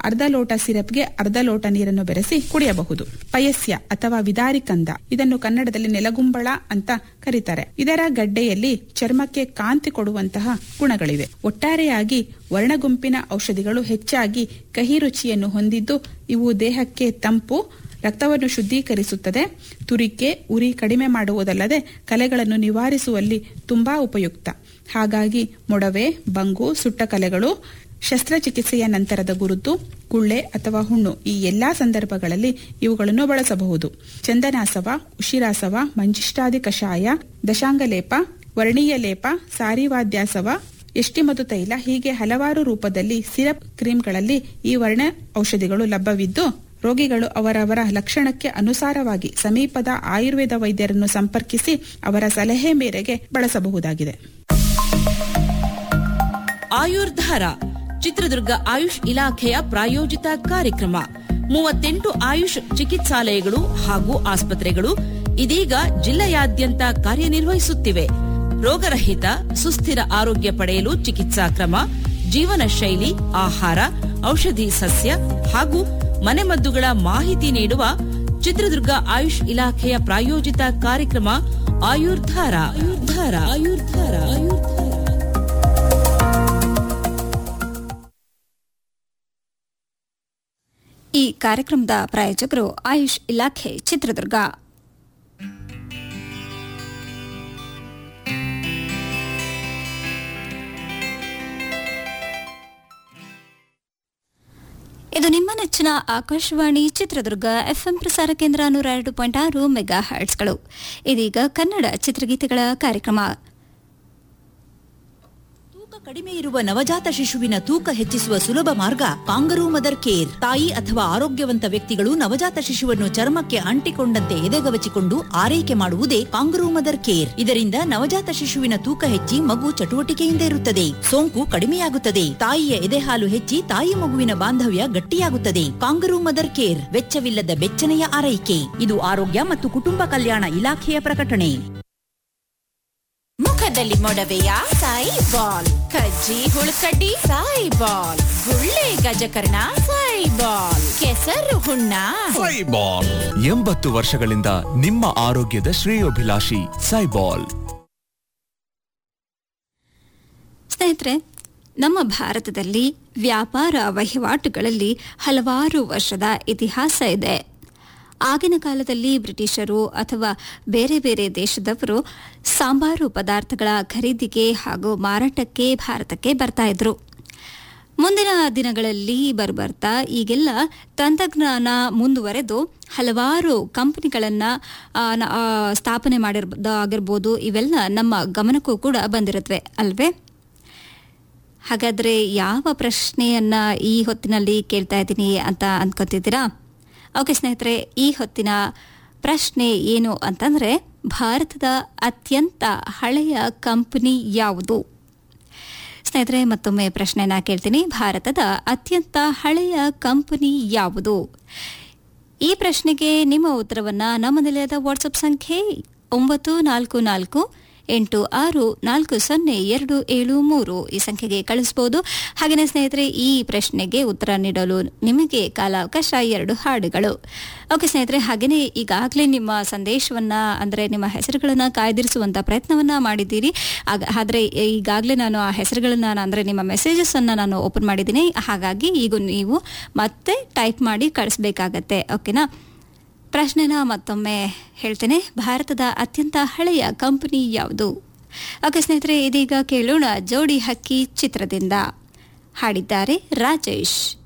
ಅರ್ಧ ಲೋಟ ಸಿರಪ್ಗೆ ಅರ್ಧ ಲೋಟ ನೀರನ್ನು ಬೆರೆಸಿ ಕುಡಿಯಬಹುದು ಪಯಸ್ಯ ಅಥವಾ ವಿದಾರಿಕಂದ ಇದನ್ನು ಕನ್ನಡದಲ್ಲಿ ನೆಲಗುಂಬಳ ಅಂತ ಕರೀತಾರೆ ಇದರ ಗಡ್ಡೆಯಲ್ಲಿ ಚರ್ಮಕ್ಕೆ ಕಾಂತಿ ಕೊಡುವಂತಹ ಗುಣಗಳಿವೆ ಒಟ್ಟಾರೆಯಾಗಿ ವರ್ಣಗುಂಪಿನ ಔಷಧಿಗಳು ಹೆಚ್ಚಾಗಿ ಕಹಿ ರುಚಿಯನ್ನು ಹೊಂದಿದ್ದು ಇವು ದೇಹಕ್ಕೆ ತಂಪು ರಕ್ತವನ್ನು ಶುದ್ಧೀಕರಿಸುತ್ತದೆ ತುರಿಕೆ ಉರಿ ಕಡಿಮೆ ಮಾಡುವುದಲ್ಲದೆ ಕಲೆಗಳನ್ನು ನಿವಾರಿಸುವಲ್ಲಿ ತುಂಬಾ ಉಪಯುಕ್ತ ಹಾಗಾಗಿ ಮೊಡವೆ ಬಂಗು ಸುಟ್ಟ ಕಲೆಗಳು ಶಸ್ತ್ರಚಿಕಿತ್ಸೆಯ ನಂತರದ ಗುರುತು ಗುಳ್ಳೆ ಅಥವಾ ಹುಣ್ಣು ಈ ಎಲ್ಲಾ ಸಂದರ್ಭಗಳಲ್ಲಿ ಇವುಗಳನ್ನು ಬಳಸಬಹುದು ಚಂದನಾಸವ ಉಶಿರಾಸವ ಮಂಜಿಷ್ಟಾದಿ ಕಷಾಯ ದಶಾಂಗಲೇಪ ವರ್ಣೀಯ ಲೇಪ ಸಾರಿವಾದ್ಯಾಸವ ಎಷ್ಟಿಮದು ತೈಲ ಹೀಗೆ ಹಲವಾರು ರೂಪದಲ್ಲಿ ಸಿರಪ್ ಕ್ರೀಮ್ಗಳಲ್ಲಿ ಈ ವರ್ಣ ಔಷಧಿಗಳು ಲಭ್ಯವಿದ್ದು ರೋಗಿಗಳು ಅವರವರ ಲಕ್ಷಣಕ್ಕೆ ಅನುಸಾರವಾಗಿ ಸಮೀಪದ ಆಯುರ್ವೇದ ವೈದ್ಯರನ್ನು ಸಂಪರ್ಕಿಸಿ ಅವರ ಸಲಹೆ ಮೇರೆಗೆ ಬಳಸಬಹುದಾಗಿದೆ ಆಯುರ್ಧಾರ ಚಿತ್ರದುರ್ಗ ಆಯುಷ್ ಇಲಾಖೆಯ ಪ್ರಾಯೋಜಿತ ಕಾರ್ಯಕ್ರಮ ಮೂವತ್ತೆಂಟು ಆಯುಷ್ ಚಿಕಿತ್ಸಾಲಯಗಳು ಹಾಗೂ ಆಸ್ಪತ್ರೆಗಳು ಇದೀಗ ಜಿಲ್ಲೆಯಾದ್ಯಂತ ಕಾರ್ಯನಿರ್ವಹಿಸುತ್ತಿವೆ ರೋಗರಹಿತ ಸುಸ್ಥಿರ ಆರೋಗ್ಯ ಪಡೆಯಲು ಚಿಕಿತ್ಸಾ ಕ್ರಮ ಜೀವನ ಶೈಲಿ ಆಹಾರ ಔಷಧಿ ಸಸ್ಯ ಹಾಗೂ ಮನೆಮದ್ದುಗಳ ಮಾಹಿತಿ ನೀಡುವ ಚಿತ್ರದುರ್ಗ ಆಯುಷ್ ಇಲಾಖೆಯ ಪ್ರಾಯೋಜಿತ ಕಾರ್ಯಕ್ರಮ ಆಯುರ್ಧಾರ ಆಯುರ್ಧಾರ ಆಯುರ್ಧಾರ ಆಯುರ್ಧಾರ ಈ ಕಾರ್ಯಕ್ರಮದ ಪ್ರಾಯೋಜಕರು ಆಯುಷ್ ಇಲಾಖೆ ಚಿತ್ರದುರ್ಗ ಇದು ನಿಮ್ಮ ನೆಚ್ಚಿನ ಆಕಾಶವಾಣಿ ಚಿತ್ರದುರ್ಗ ಎಫ್ಎಂ ಪ್ರಸಾರ ಕೇಂದ್ರ ನೂರ ಎರಡು ಪಾಯಿಂಟ್ ಆರು ಮೆಗಾ ಹರ್ಟ್ಸ್ಗಳು ಇದೀಗ ಕನ್ನಡ ಚಿತ್ರಗೀತೆಗಳ ಕಾರ್ಯಕ್ರಮ ತೂಕ ಕಡಿಮೆ ಇರುವ ನವಜಾತ ಶಿಶುವಿನ ತೂಕ ಹೆಚ್ಚಿಸುವ ಸುಲಭ ಮಾರ್ಗ ಕಾಂಗರೂ ಮದರ್ ಕೇರ್ ತಾಯಿ ಅಥವಾ ಆರೋಗ್ಯವಂತ ವ್ಯಕ್ತಿಗಳು ನವಜಾತ ಶಿಶುವನ್ನು ಚರ್ಮಕ್ಕೆ ಅಂಟಿಕೊಂಡಂತೆ ಎದೆಗವಚಿಕೊಂಡು ಆರೈಕೆ ಮಾಡುವುದೇ ಕಾಂಗರೂ ಮದರ್ ಕೇರ್ ಇದರಿಂದ ನವಜಾತ ಶಿಶುವಿನ ತೂಕ ಹೆಚ್ಚಿ ಮಗು ಚಟುವಟಿಕೆಯಿಂದ ಇರುತ್ತದೆ ಸೋಂಕು ಕಡಿಮೆಯಾಗುತ್ತದೆ ತಾಯಿಯ ಎದೆಹಾಲು ಹೆಚ್ಚಿ ತಾಯಿ ಮಗುವಿನ ಬಾಂಧವ್ಯ ಗಟ್ಟಿಯಾಗುತ್ತದೆ ಕಾಂಗರೂ ಮದರ್ ಕೇರ್ ವೆಚ್ಚವಿಲ್ಲದ ಬೆಚ್ಚನೆಯ ಆರೈಕೆ ಇದು ಆರೋಗ್ಯ ಮತ್ತು ಕುಟುಂಬ ಕಲ್ಯಾಣ ಇಲಾಖೆಯ ಪ್ರಕಟಣೆ ಮುಖದಲ್ಲಿ ಮೊಡವೆಯ ಸಾಯಿ ಬಾಲ್ ಕಜ್ಜಿ ಹುಳುಕಡ್ಡಿ ಸಾಯಿ ಬಾಲ್ ಗುಳ್ಳೆ ಗಜಕರ್ಣ ಸಾಯಿ ಬಾಲ್ ಕೆಸರು ಹುಣ್ಣ ಸೈಬಾಲ್ ಎಂಬತ್ತು ವರ್ಷಗಳಿಂದ ನಿಮ್ಮ ಆರೋಗ್ಯದ ಶ್ರೇಯೋಭಿಲಾಷಿ ಸೈಬಾಲ್ ಸ್ನೇಹಿತರೆ ನಮ್ಮ ಭಾರತದಲ್ಲಿ ವ್ಯಾಪಾರ ವಹಿವಾಟುಗಳಲ್ಲಿ ಹಲವಾರು ವರ್ಷದ ಇತಿಹಾಸ ಇದೆ ಆಗಿನ ಕಾಲದಲ್ಲಿ ಬ್ರಿಟಿಷರು ಅಥವಾ ಬೇರೆ ಬೇರೆ ದೇಶದವರು ಸಾಂಬಾರು ಪದಾರ್ಥಗಳ ಖರೀದಿಗೆ ಹಾಗೂ ಮಾರಾಟಕ್ಕೆ ಭಾರತಕ್ಕೆ ಬರ್ತಾ ಇದ್ರು ಮುಂದಿನ ದಿನಗಳಲ್ಲಿ ಬರ್ಬರ್ತಾ ಈಗೆಲ್ಲ ತಂತ್ರಜ್ಞಾನ ಮುಂದುವರೆದು ಹಲವಾರು ಕಂಪನಿಗಳನ್ನು ಸ್ಥಾಪನೆ ಮಾಡಿರ್ಬೋದಾಗಿರ್ಬೋದು ಇವೆಲ್ಲ ನಮ್ಮ ಗಮನಕ್ಕೂ ಕೂಡ ಬಂದಿರುತ್ತವೆ ಅಲ್ವೇ ಹಾಗಾದರೆ ಯಾವ ಪ್ರಶ್ನೆಯನ್ನ ಈ ಹೊತ್ತಿನಲ್ಲಿ ಕೇಳ್ತಾ ಇದ್ದೀನಿ ಅಂತ ಅಂದ್ಕೊತಿದ್ದೀರಾ ಓಕೆ ಸ್ನೇಹಿತರೆ ಈ ಹೊತ್ತಿನ ಪ್ರಶ್ನೆ ಏನು ಅಂತಂದರೆ ಭಾರತದ ಅತ್ಯಂತ ಹಳೆಯ ಕಂಪನಿ ಯಾವುದು ಸ್ನೇಹಿತರೆ ಮತ್ತೊಮ್ಮೆ ಪ್ರಶ್ನೆನ ಕೇಳ್ತೀನಿ ಭಾರತದ ಅತ್ಯಂತ ಹಳೆಯ ಕಂಪನಿ ಯಾವುದು ಈ ಪ್ರಶ್ನೆಗೆ ನಿಮ್ಮ ಉತ್ತರವನ್ನು ನಮ್ಮ ನಿಲಯದ ವಾಟ್ಸಪ್ ಸಂಖ್ಯೆ ಒಂಬತ್ತು ನಾಲ್ಕು ನಾಲ್ಕು ಎಂಟು ಆರು ನಾಲ್ಕು ಸೊನ್ನೆ ಎರಡು ಏಳು ಮೂರು ಈ ಸಂಖ್ಯೆಗೆ ಕಳಿಸಬಹುದು ಹಾಗೆಯೇ ಸ್ನೇಹಿತರೆ ಈ ಪ್ರಶ್ನೆಗೆ ಉತ್ತರ ನೀಡಲು ನಿಮಗೆ ಕಾಲಾವಕಾಶ ಎರಡು ಹಾಡುಗಳು ಓಕೆ ಸ್ನೇಹಿತರೆ ಹಾಗೆಯೇ ಈಗಾಗಲೇ ನಿಮ್ಮ ಸಂದೇಶವನ್ನ ಅಂದರೆ ನಿಮ್ಮ ಹೆಸರುಗಳನ್ನು ಕಾಯ್ದಿರಿಸುವಂಥ ಪ್ರಯತ್ನವನ್ನ ಮಾಡಿದ್ದೀರಿ ಆಗ ಆದರೆ ಈಗಾಗಲೇ ನಾನು ಆ ಹೆಸರುಗಳನ್ನ ಅಂದರೆ ನಿಮ್ಮ ಮೆಸೇಜಸ್ ಅನ್ನ ನಾನು ಓಪನ್ ಮಾಡಿದ್ದೀನಿ ಹಾಗಾಗಿ ಈಗ ನೀವು ಮತ್ತೆ ಟೈಪ್ ಮಾಡಿ ಕಳಿಸ್ಬೇಕಾಗತ್ತೆ ಓಕೆನಾ ಪ್ರಶ್ನೆನ ಮತ್ತೊಮ್ಮೆ ಹೇಳ್ತೇನೆ ಭಾರತದ ಅತ್ಯಂತ ಹಳೆಯ ಕಂಪನಿ ಯಾವುದು ಓಕೆ ಸ್ನೇಹಿತರೆ ಇದೀಗ ಕೇಳೋಣ ಜೋಡಿ ಹಕ್ಕಿ ಚಿತ್ರದಿಂದ ಹಾಡಿದ್ದಾರೆ ರಾಜೇಶ್